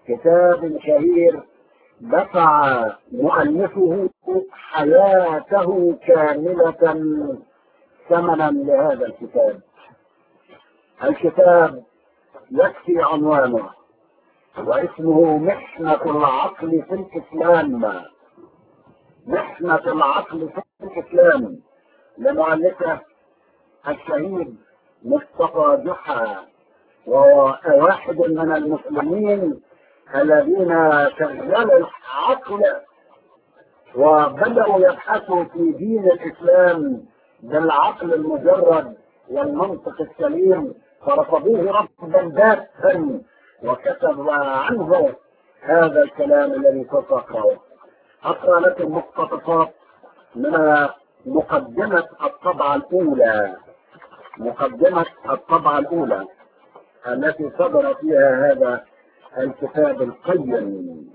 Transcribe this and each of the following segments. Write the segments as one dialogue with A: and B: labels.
A: كتاب شهير دفع مؤلفه حياته كاملة ثمنا لهذا الكتاب الكتاب يكفي عنوانه واسمه محنة العقل في الإسلام محنة العقل في الإسلام لمؤلفه الشهيد مصطفى جحا وهو واحد من المسلمين الذين شغلوا العقل وبدأوا يبحثوا في دين الإسلام بالعقل المجرد والمنطق السليم فرفضوه رفضا باتا وكتب عنه هذا الكلام الذي سوف اقراه اقرا لكم مقتطفات من مقدمة الطبعة الأولى مقدمة الطبعة الأولى التي صدر فيها هذا الكتاب القيم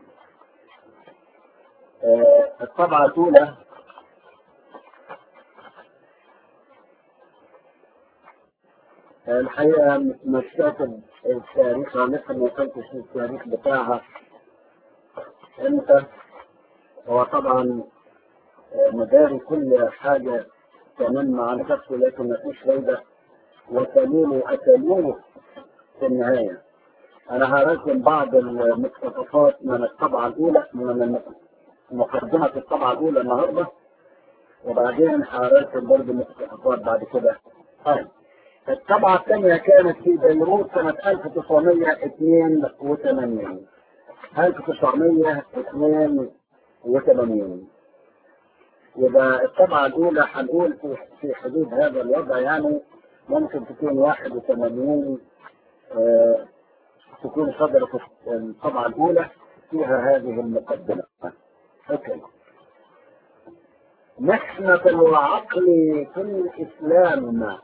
A: الطبعة الأولى الحقيقة مش كاتب التاريخ أنا لسه ما وصلتش التاريخ بتاعها امتى هو طبعا مداري كل حاجة كمان مع نفسه لكن ما فيش فايدة وتلوه أتلوه في النهاية أنا هرسم بعض المقتطفات من الطبعة الأولى من مقدمة الطبعة الأولى النهاردة وبعدين هرسم برضه مقتطفات بعد كده طيب الطبعة الثانية كانت في بيروت سنة 1982 1982 يبقى الطبعة الأولى هنقول في في حدود هذا الوضع يعني ممكن تكون 81 آه تكون صدرت الطبعة الأولى فيها هذه المقدمة. أوكي. محنة العقل في الإسلام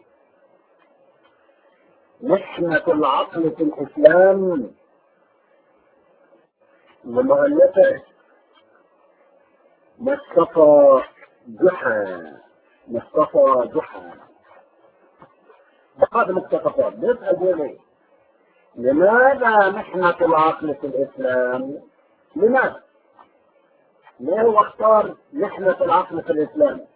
A: محنة العقل في الإسلام لمؤلفه مصطفى جحا مصطفى جحا بعض المقتطفات بيسأل بيقول ايه؟ لماذا محنة العقل في الإسلام؟ لماذا؟ ليه هو اختار محنة العقل في الإسلام؟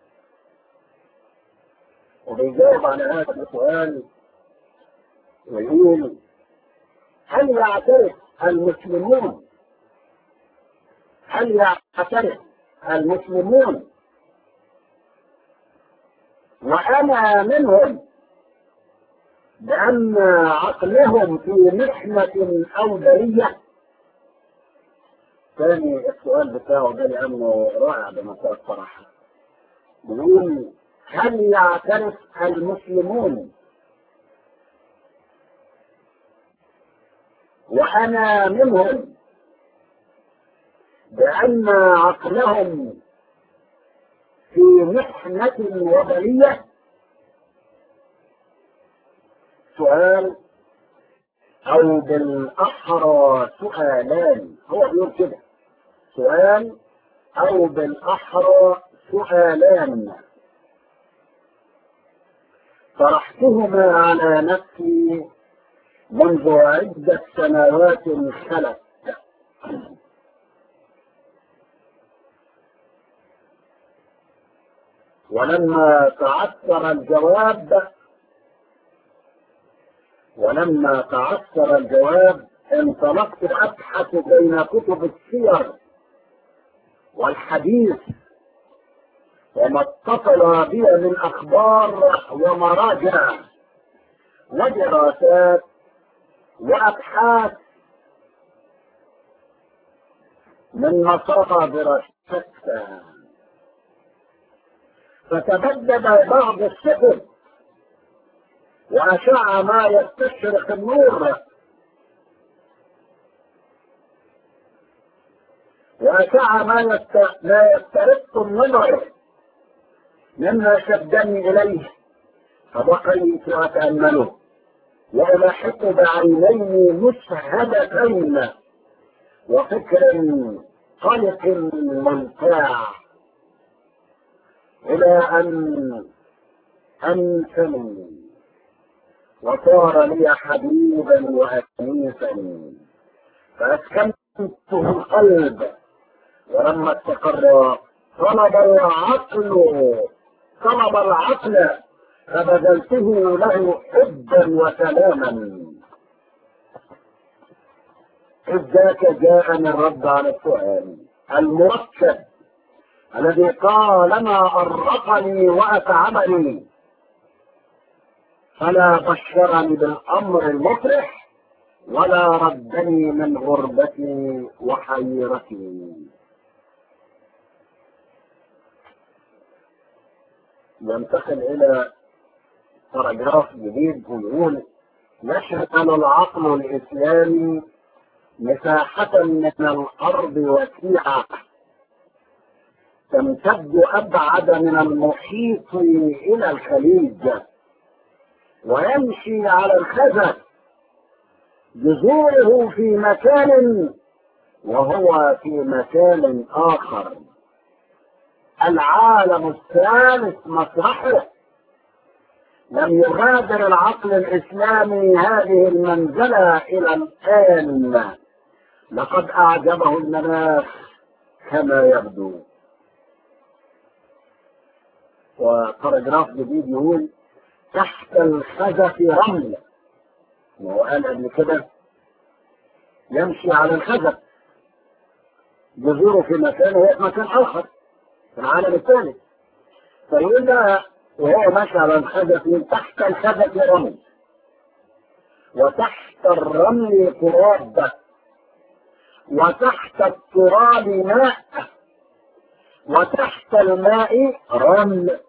A: وبيجاوب على هذا السؤال ويقول هل يعترف المسلمون هل يعترف المسلمون وأنا منهم بأن عقلهم في محنة أو برية ثاني السؤال بتاعه ده لأنه رائع بمنتهى الصراحة بيقول هل يعترف المسلمون وأنا منهم بأن عقلهم في محنة وبلية سؤال أو بالأحرى سؤالان هو بيقول كده سؤال أو بالأحرى سؤالان طرحتهما على نفسي منذ عدة سنوات خلت ولما تعثر الجواب ولما تعثر الجواب انطلقت ابحث بين كتب السير والحديث وما اتصل بي من اخبار ومراجع ودراسات وابحاث من مصادر شتى فتبدد بعض السفر وأشاع ما يستشرق النور وأشاع ما يست... ما يسترق النظر مما شدني إليه فبقيت أتأمله وألاحق بعينين مشهدتين وفكر قلق منفاع إلى أن أنسني وصار لي حبيبا وأنيسا فأسكنته القلب ولما استقر طلب العقل طلب العقل فبذلته له حبا وسلاما إذ ذاك جاءني الرد على السؤال المركب الذي طالما أرقني وأتعبني فلا بشرني بالأمر المفرح ولا ردني من غربتي وحيرتي ينتقل إلى باراجراف جديد ويقول يشغل العقل الإسلامي مساحة من الأرض وسيعة تمتد أبعد من المحيط إلى الخليج ويمشي على الخزف جذوره في مكان وهو في مكان آخر العالم الثالث مسرحه لم يغادر العقل الإسلامي هذه المنزلة إلى الآن لقد أعجبه المناخ كما يبدو وباراجراف جديد يقول تحت الخزف رمل وهو قال قبل كده يمشي على الخزف جذوره في مكان وهو في مكان آخر في العالم الثالث فيقول ده وهو ماشي على الخزف من تحت الخزف رمل وتحت الرمل تراب وتحت التراب ماء وتحت الماء رمل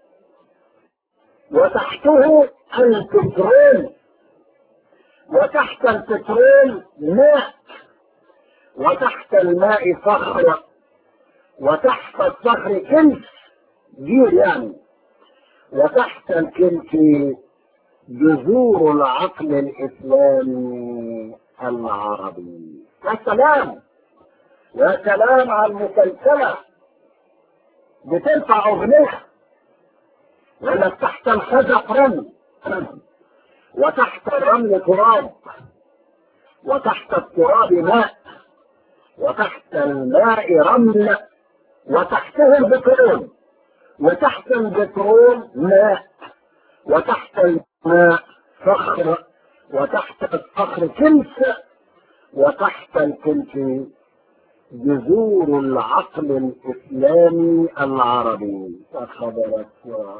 A: وتحته البترول وتحت البترول ماء وتحت الماء صخر وتحت الصخر كنس جير يعني وتحت الكنس جذور العقل الإسلامي العربي يا سلام يا سلام على المسلسلة بتنفع أغنية ولا تحت الخزف رمل وتحت الرمل تراب وتحت التراب ماء وتحت الماء رمل وتحته البترول وتحت البترول ماء وتحت الماء صخر وتحت الصخر كنس وتحت الكنس جذور العقل الإسلامي العربي أخبرت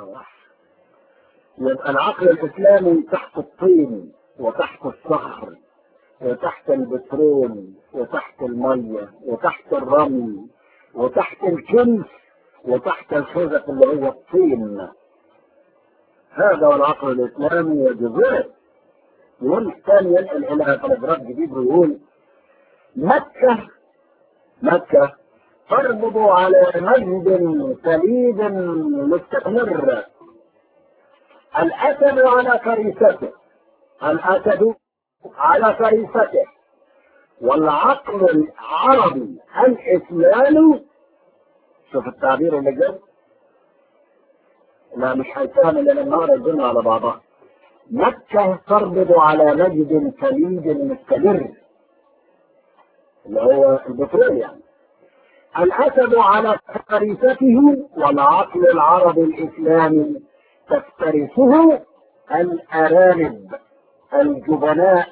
A: يبقى العقل الإسلامي تحت الطين وتحت الصخر وتحت البترول وتحت المية وتحت الرمل وتحت الكنس وتحت الخزف اللي هو الطين هذا هو العقل الإسلامي وجذوره يقول الثاني ينقل إلى باراجراف جديد ويقول مكة مكة تربط على مجد سليد مستمر الأسد على فريسته الأسد على فريسته والعقل العربي الإسلامي شوف التعبير اللي جاي لا مش هيفهم الا لما اقرا الدنيا على بعضها مكة تربط على مجد سليد مستمر اللي هو البترول يعني الأسد على فريسته والعقل العربي الإسلامي تفترسه الأرانب الجبناء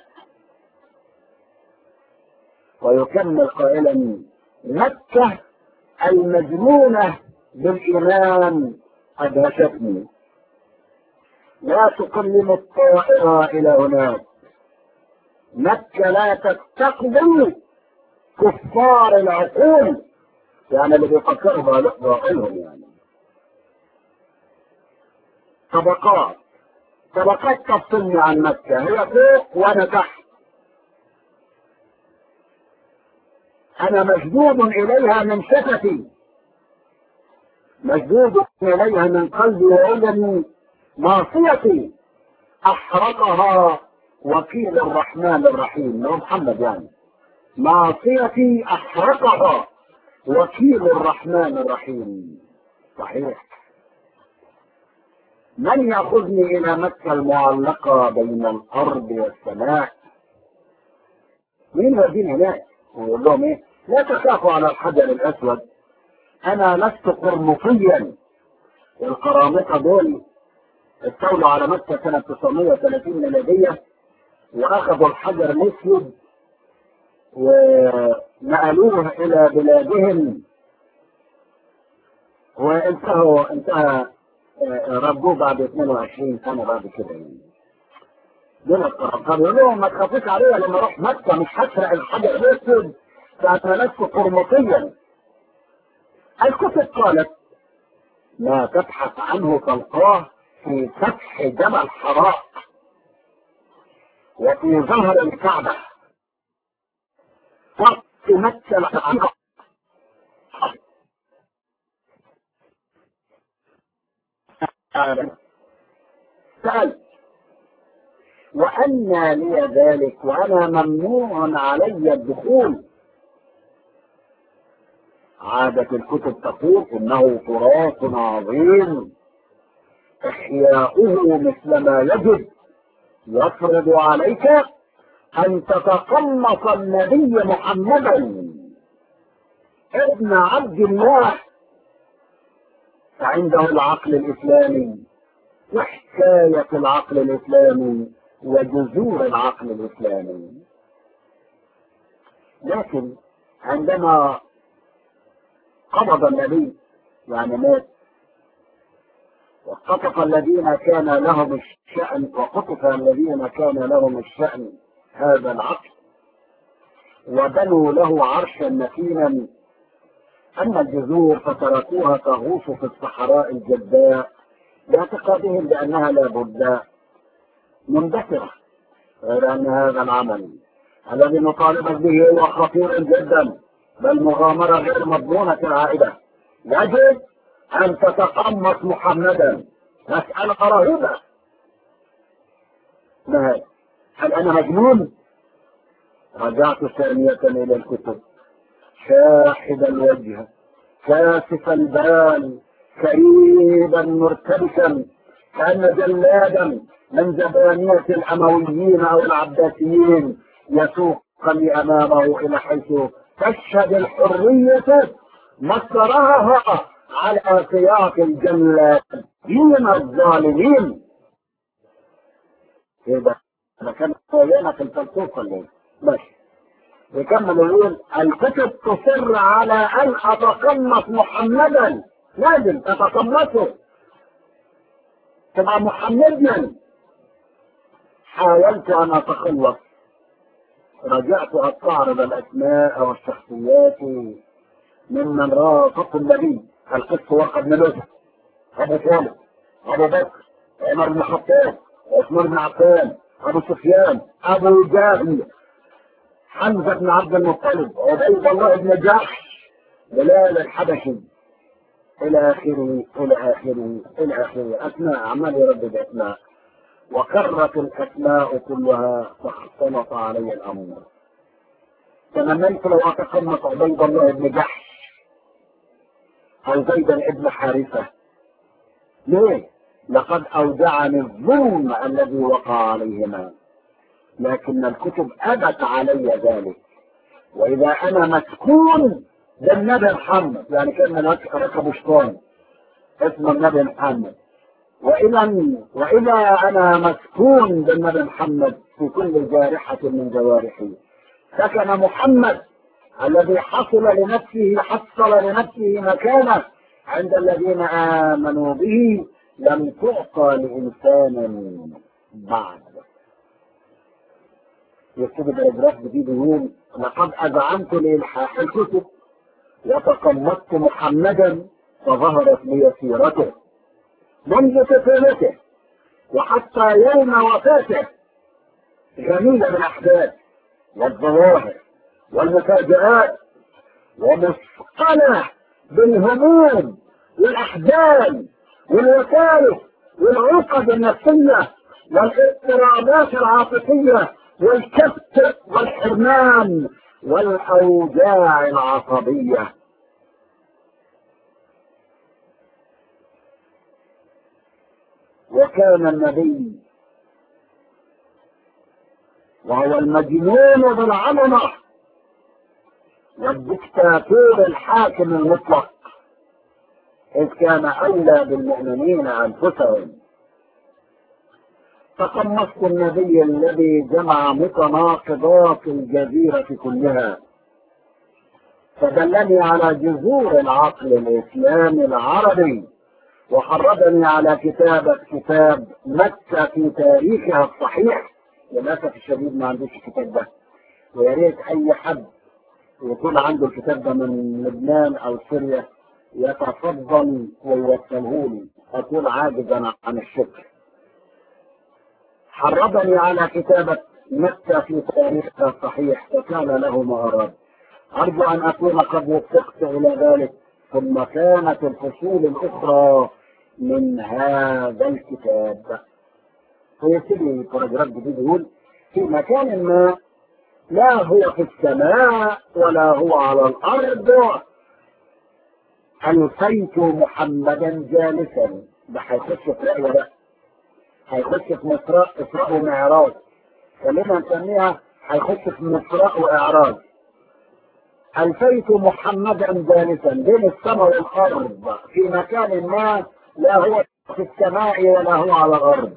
A: ويكمل قائلا مكة المجنونة بالإيمان أدهشتني لا تقلم الطائرة إلى هناك مكة لا تستقبل كفار العقول يعني اللي بيفكروا بعقولهم يعني طبقات طبقات تفصلني عن مكة هي فوق وأنا تحت أنا مشدود إليها من شفتي مشدود إليها من قلبي وأذني معصيتي أحرقها وكيل الرحمن الرحيم هو محمد يعني معصيتي أحرقها وكيل الرحمن الرحيم صحيح من يأخذني إلى مكة المعلقة بين الأرض والسماء مين يوديني هناك ويقول لهم ايه لا تخافوا على الحجر الاسود انا لست قرمطيا القرامطه دول استولوا على مكه سنه 930 ميلاديه واخذوا الحجر الاسود ونقلوه الى بلادهم وانتهوا انتهى ربوه بعد 22 سنه بعد كده يعني دول القرامطه يقول لهم ما تخافوش عليا لما اروح مكه مش هسرق الحجر الاسود فاتولدت قرمطيا الكتب قالت ما تبحث عنه تلقاه في فتح جبل حراء وفي ظهر الكعبة وفي مكة الحقيقة سألت وأنى لي ذلك وأنا ممنوع علي الدخول عادة الكتب تقول إنه تراث عظيم إحياؤه مثل ما يجب يفرض عليك أن تتقمص النبي محمدا ابن عبد الله فعنده العقل الإسلامي وحكاية العقل الإسلامي وجذور العقل الإسلامي لكن عندما قبض النبي يعني مات وقطف الذين كان لهم الشأن وقطف الذين كان لهم الشأن هذا العقل وبنوا له عرشا متينا أما الجذور فتركوها تغوص في الصحراء الجداء باعتقادهم بأنها لا بد مندثرة غير أن هذا العمل الذي نطالبك به هو خطير جدا بل مغامرة غير مضمونة العائدة يجب أن تتقمص محمدا مسألة رهيبة ما هي؟ هل أنا مجنون؟ رجعت ثانية إلى الكتب شاحب الوجه كاسف البال كئيبا مرتبكا كأن جلادا من زبانية الأمويين أو العباسيين يسوقني أمامه إلى حيث تشهد الحرية مسرها على سياق الجلادين الظالمين كده ده كان طويلة في الفلسفة اللي ماشي يكمل يقول الكتب تصر على ان اتقمص محمدا لازم تتقمصه تبقى محمديا حاولت ان اتخلص رجعت استعرض الاسماء والشخصيات ممن رافقوا النبي القس وقد بن لوط ابو طالب ابو بكر عمر بن الخطاب عثمان بن عفان ابو سفيان ابو جهل حمزه بن عبد المطلب عبيد الله بن جحش بلال الحبشي الى اخره الى اخره الى اخره اسماء عمال يردد اسماء وكرت الاسماء كلها فاختلط علي الامر تمنيت لو اتقمص عبيد الله بن جحش او زيدا ابن حارثه ليه؟ لقد اوجعني الظلم الذي وقع عليهما لكن الكتب ابت علي ذلك واذا انا مسكون بالنبي محمد يعني كان ركبوا شيطان اسم النبي محمد واذا واذا انا مسكون بالنبي محمد في كل جارحه من جوارحي سكن محمد الذي حصل لنفسه حصل لنفسه مكانه عند الذين امنوا به لم تعطى لانسان بعد يكتب باراجراف جديد يقول لقد اذعنت لالحاح الكتب وتقمصت محمدا فظهرت لي سيرته منذ طفولته وحتى يوم وفاته جميلة بالاحداث والظواهر والمفاجآت ومثقلة بالهموم والأحزان والوكالة والعقد النفسية والاضطرابات العاطفية والكبت والحرمان والأوجاع العصبية وكان النبي وهو المجنون بالعظمة والدكتاتور الحاكم المطلق إذ كان أولى بالمؤمنين أنفسهم تقمصت النبي الذي جمع متناقضات الجزيرة كلها فدلني على جذور العقل الإسلامي العربي وحرضني على كتابة كتاب مكة في تاريخها الصحيح للأسف الشديد ما عندوش الكتاب ده ويا ريت أي حد يكون عنده الكتاب ده من لبنان أو سوريا يتفضل ويوصله لي أكون عاجزا عن الشكر حرضني على كتابة مكة في تاريخها الصحيح فكان له ما أراد أرجو أن أكون قد وفقت إلى ذلك ثم كانت الفصول الأخرى من هذا الكتاب فيبتدي باراجراف جديد يقول في مكان ما لا هو في السماء ولا هو على الأرض ألقيت محمدا جالسا ده هيخش في رأي ده هيخش في مصراء إسراء ومعراج خلينا نسميها هيخش في مصراء وإعراج ألفيت محمدا جالسا بين السماء والأرض في مكان ما لا هو في السماء ولا هو على الأرض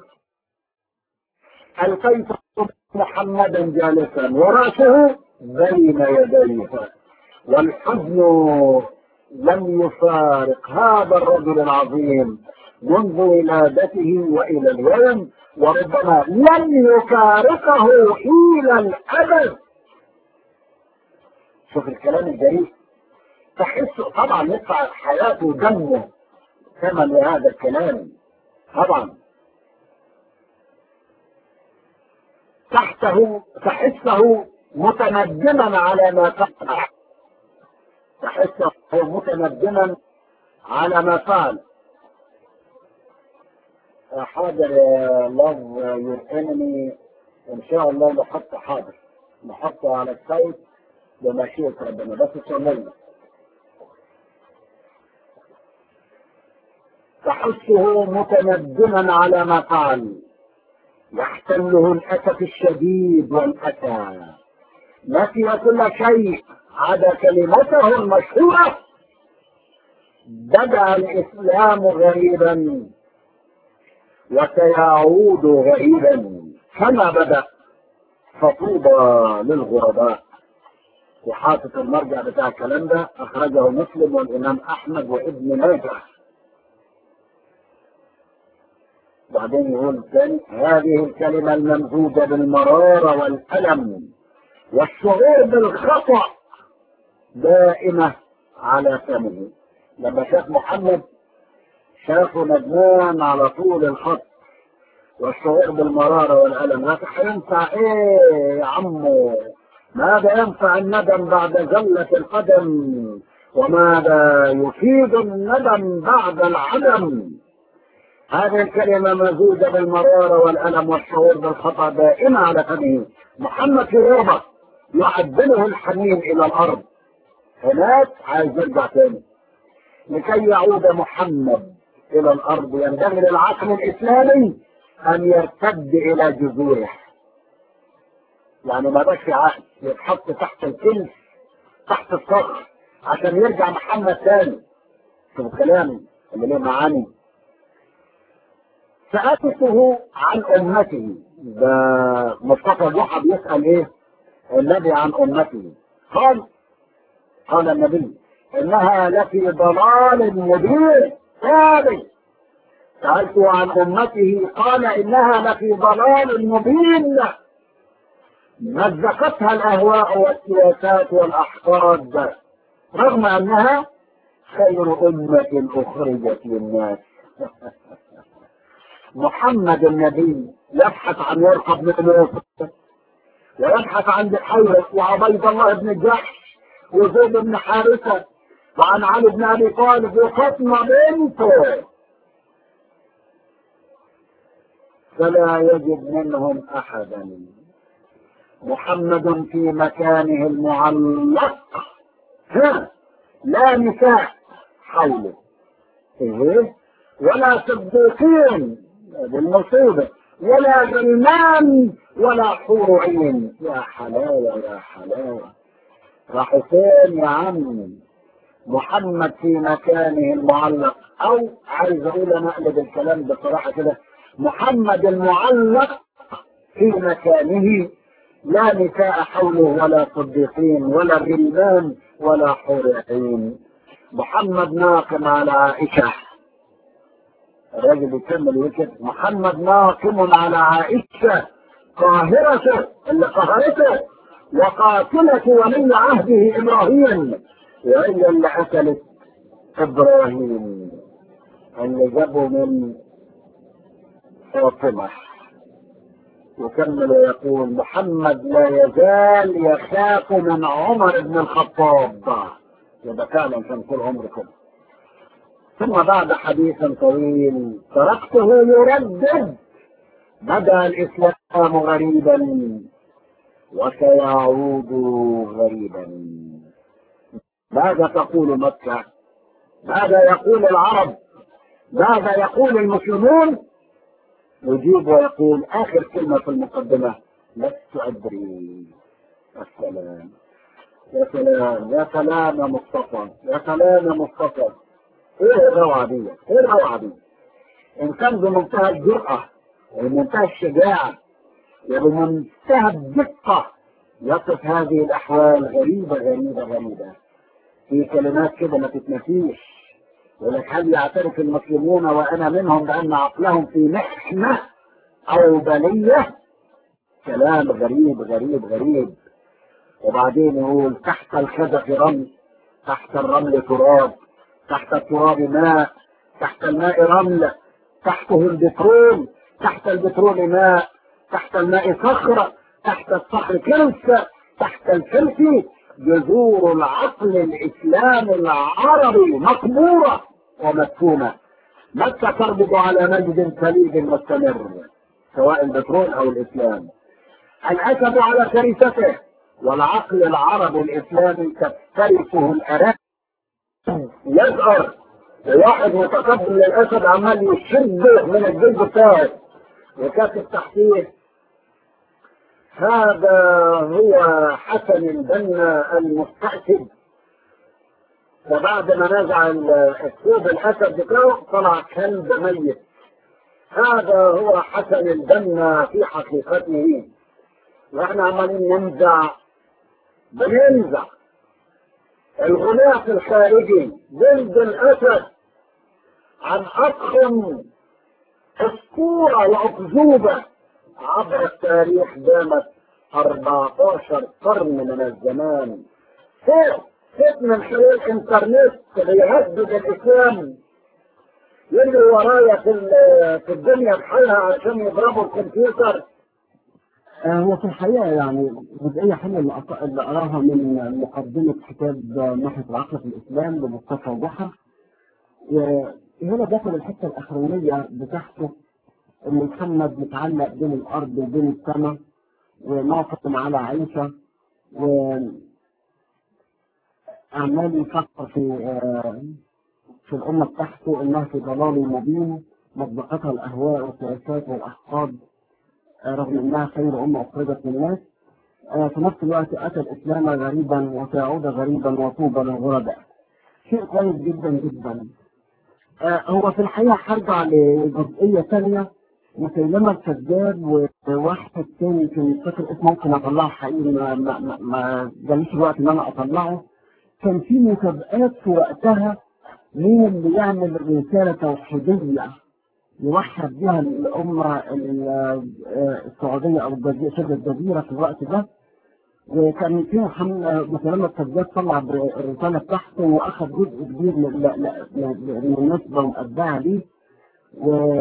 A: ألفيت محمدا جالسا ورأسه بين يديه والحزن لم يفارق هذا الرجل العظيم منذ ولادته وإلى اليوم وربما لن يفارقه إلى الأبد شوف الكلام الجريء تحس طبعا يدفع حياته ودمه ثمن لهذا الكلام طبعا تحته تحسه متندما على ما فعل تحسه متندما على ما فعل حاضر يا لاف يور انمي ان شاء الله نحط حاضر نحطه على الصوت بمشيئة ربنا بس صلينا تحسه متندما على ما فعل يحتله الأسف الشديد والأسى نسي كل شيء عدا كلمته المشهورة بدأ الإسلام غريبا وسيعود غريبا كما بدأ فطوبى للغرباء وحاطط المرجع بتاع الكلام ده أخرجه مسلم والإمام أحمد وابن ماجه بعدين يقول ثاني هذه الكلمة الممزوجة بالمرارة والألم والشعور بالخطأ دائمة على فمه لما شاف محمد شافه ندمان على طول الخط والشعور بالمرارة والألم لكن هينفع ايه يا عمو ماذا ينفع الندم بعد زلة القدم وماذا يفيد الندم بعد العدم هذه الكلمة مزوجة بالمرارة والألم والشعور بالخطأ دائما على فمه محمد في غربة يعدله الحنين إلى الأرض هناك عايز يرجع تاني لكي يعود محمد إلى الأرض ينبغي للعقل الإسلامي أن يرتد إلى جذوره يعني ما بقاش في عقل يتحط تحت الكلف تحت الصخر عشان يرجع محمد تاني شوف كلامي اللي له معاني سألته عن أمته ده مصطفى جحا بيسأل إيه النبي عن أمته قال قال النبي إنها لفي ضلال مبين ثابت سألته عن أمته قال إنها لفي ضلال مبين مزقتها الأهواء والسياسات والأحقاد رغم أنها خير أمة أخرجت للناس محمد النبي يبحث عن ورقة بن نوفل ويبحث عن بحيرة وعبيد الله بن جحش وزيد بن حارثة وعن علي بن أبي طالب وفاطمة بنته فلا يجد منهم أحدا محمد في مكانه المعلق ها لا نساء حوله إيه؟ ولا صديقين بالمصيبة ولا غلمان ولا حور عين يا حلاوة يا حلاوة راحوا فين يا عم محمد في مكانه المعلق او عايز اقول انا اقلب الكلام بصراحه كده محمد المعلق في مكانه لا نساء حوله ولا صديقين ولا غلمان ولا حور عين محمد ناقم على عائشه الراجل يكمل وكده محمد ناقم على عائشه قاهرته اللي قهرته وقاتلة ولي عهده إبراهيم وهي اللي قتلت إبراهيم اللي جابه من فاطمة يكمل ويقول محمد لا يزال يخاف من عمر بن الخطاب يبقى فعلا كان طول عمره كده ثم بعد حديث طويل تركته يردد بدا الاسلام غريبا وسيعود غريبا ماذا تقول مكة ماذا يقول العرب ماذا يقول المسلمون يجيب ويقول آخر كلمة في المقدمة لست أدري السلام يا سلام يا سلام يا مصطفى يا سلام يا مصطفى ايه الروعة دي ايه الروعة دي انسان بمنتهى الجرأة وبمنتهى الشجاعة وبمنتهى الدقة يصف هذه الأحوال غريبة غريبة غريبة في كلمات كده ما تتنسيش ولك هل يعترف المسلمون وأنا منهم بأن عقلهم في محنة أو بلية كلام غريب غريب غريب وبعدين يقول تحت الخزف رمل تحت الرمل تراب تحت التراب ماء تحت الماء رمل تحته البترول تحت البترول ماء تحت الماء صخرة تحت الصخر كنس تحت الكنس جذور العقل الإسلام العربي مقبورة ومدفونة متى تربط على مجد سليب مستمر سواء البترول أو الإسلام الأسد على كنيسته والعقل العربي الإسلامي تفترسه الأراضي يزأر واحد متقبل للأسد عمال يشده من الجلد بتاعه وكاتب تحتيه هذا هو حسن البنا المستأسد وبعد ما نزع الثوب الاسد بتاعه طلع كلب ميت هذا هو حسن البنا في حقيقته واحنا عمالين ننزع بننزع الغلاف الخارجي جلد الاسد عن اضخم اسطوره واكذوبه عبر التاريخ دامت 14 قرن من الزمان فوق فوق من خلال الانترنت بيهدد الاسلام يجري ورايا في في الدنيا بحالها عشان يضربوا الكمبيوتر
B: هو في الحقيقة يعني جزئية حلوة اللي أق- اللي أراها من مقدمة كتاب ناحية العقل في الإسلام لمصطفى ضحى هنا داخل الحتة الأخرانية بتاعته إن محمد متعلق بين الأرض وبين السماء وناقم على عيسى وعمال يفكر في آه، في الأمة بتاعته إنها في ضلال مبين مطبقتها الأهواء والسياسات والأحقاد آه، رغم إنها خير أمة أخرجت للناس آه، في نفس الوقت أتى الإسلام غريبا وسيعود غريبا وطوبى للغرباء شيء كويس جدا جدا آه، هو في الحقيقة هرجع لجزئية ثانية مسيلمة الكذاب وواحد تاني كان مش فاكر اسمه ممكن أطلعه حقيقي ما, ما, ما, ما جاليش الوقت إن أنا أطلعه كان في مسابقات في وقتها مين اللي يعمل رسالة توحيدية يوحد بها الأمة ال- آه، السعودية أو الجزيرة شبه الجزيرة في الوقت ده وكان في محمد مسلمة الكذاب طلع بر- الرسالة بتاعته وأخذ جزء كبير من لا- لا- من النسبة ومقدعة ليه و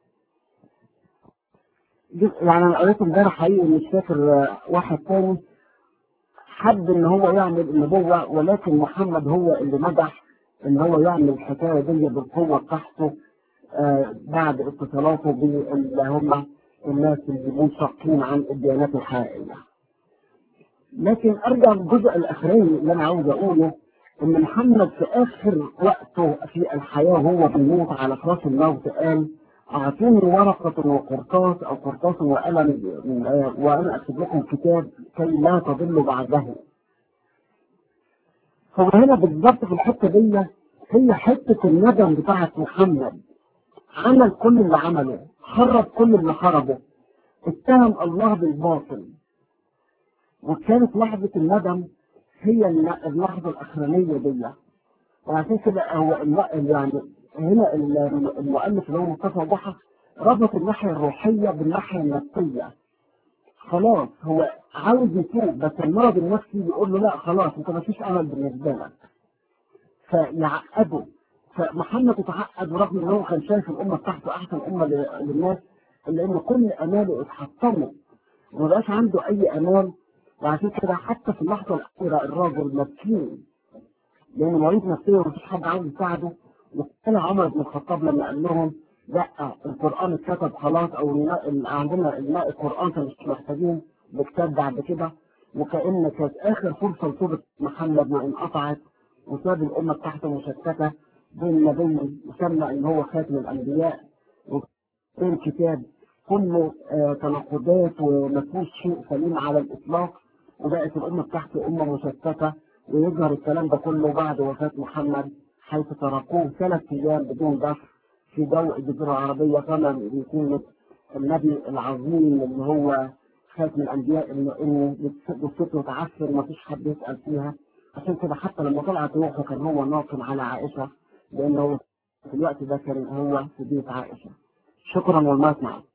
B: جزء- يعني أنا قريت امبارح حقيقي مش فاكر آه، واحد تاني حب إن هو يعمل النبوة ولكن محمد هو اللي نجح إن هو يعمل الحكاية دي بالقوة بتاعته آه، بعد اتصالاته باللي هم الناس اللي منشقين عن الديانات الحقيقية. لكن ارجع للجزء الاخراني اللي انا عاوز اقوله ان محمد في اخر وقته في الحياه وهو بيموت على فراش الموت قال اعطوني ورقه وقرطاس او قرطاس وقلم آه، وانا اكتب لكم كتاب كي لا تضلوا بعده. هو هنا بالظبط في الحته دي هي حته الندم بتاعت محمد عمل كل اللي عمله خرب كل اللي خربه اتهم الله بالباطل وكانت لحظة الندم هي الل- اللحظة الأخرانية دي وعشان كده هو الل- يعني هنا ال- المؤلف اللي هو مصطفى ضحى ربط الناحية الروحية بالناحية النفسية خلاص هو عاوز يتوب بس المرض النفسي بيقول له لا خلاص انت مفيش امل بالنسبة لك فيعقده فمحمد اتعقد ورغم ان هو كان شايف الامه بتاعته احسن امه ل- للناس الا ان كل اماله اتحطمت وما بقاش عنده اي امان وعشان كده حتى في اللحظه الاخيره الراجل مسكين لان مريض نفسيا ومفيش حد عاوز يساعده وكان عمر بن الخطاب لما قال لهم لا القران اتكتب خلاص او الماء- ال- عندنا الماء القران فمش محتاجين بكتاب بعد كده وكأن كانت آخر فرصة لتوبة محمد ما انقطعت وساب الأمة بتاعته مشتتة بين نبي يسمى إن هو خاتم الأنبياء وبين كتاب كله آه، تناقضات وما فيهوش شيء سليم على الإطلاق وبقت الأمة بتاعته أمة مشتتة ويظهر الكلام ده كله بعد وفاة محمد حيث تركوه ثلاث أيام بدون دفع في ضوء الجزيرة العربية كما بيكون النبي العظيم اللي هو خاتم الأنبياء اللي إنه جثته تعفر ما فيش حد يسأل فيها عشان كده حتى لما طلعت روحه كان هو ناقم على عائشة لأنه في الوقت ده كان هو في بيت عائشة شكرا والله معك